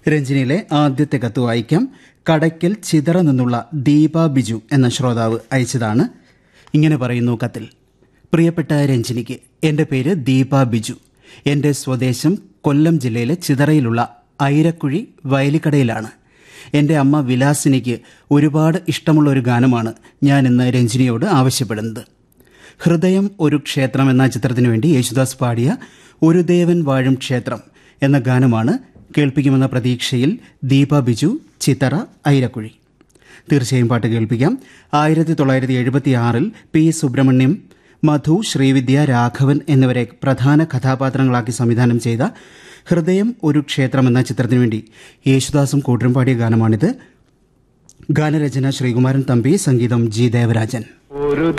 രഞ്ജിനിയിലെ ആദ്യത്തെ കത്ത് വായിക്കാം കടയ്ക്കൽ ചിതറ നിന്നുള്ള ദീപ ബിജു എന്ന ശ്രോതാവ് അയച്ചതാണ് ഇങ്ങനെ പറയുന്നു കത്തിൽ പ്രിയപ്പെട്ട രഞ്ജിനിക്ക് എൻ്റെ പേര് ദീപ ബിജു എൻ്റെ സ്വദേശം കൊല്ലം ജില്ലയിലെ ചിതറയിലുള്ള ഐരക്കുഴി വയലിക്കടയിലാണ് എൻ്റെ അമ്മ വിലാസിനിക്ക് ഒരുപാട് ഇഷ്ടമുള്ള ഒരു ഗാനമാണ് ഞാൻ ഇന്ന് രഞ്ജിനിയോട് ആവശ്യപ്പെടുന്നത് ഹൃദയം ഒരു ക്ഷേത്രം എന്ന ചിത്രത്തിനു വേണ്ടി യേശുദാസ് പാടിയ ഒരു ദേവൻ വാഴും ക്ഷേത്രം എന്ന ഗാനമാണ് കേൾപ്പിക്കുമെന്ന പ്രതീക്ഷയിൽ ദീപ ബിജു ചിത്തറ ഐരക്കുഴി തീർച്ചയായും പാട്ട് കേൾപ്പിക്കാം ആയിരത്തി തൊള്ളായിരത്തി എഴുപത്തി ആറിൽ പി സുബ്രഹ്മണ്യം മധു ശ്രീവിദ്യ രാഘവൻ എന്നിവരെ പ്രധാന കഥാപാത്രങ്ങളാക്കി സംവിധാനം ചെയ്ത ഹൃദയം ഒരു ക്ഷേത്രം എന്ന ചിത്രത്തിനു വേണ്ടി യേശുദാസും കൂട്ടരും പാടിയ ഗാനമാണിത് ഗാനരചന ശ്രീകുമാരൻ തമ്പി സംഗീതം ജി ദേവരാജൻ ഒരു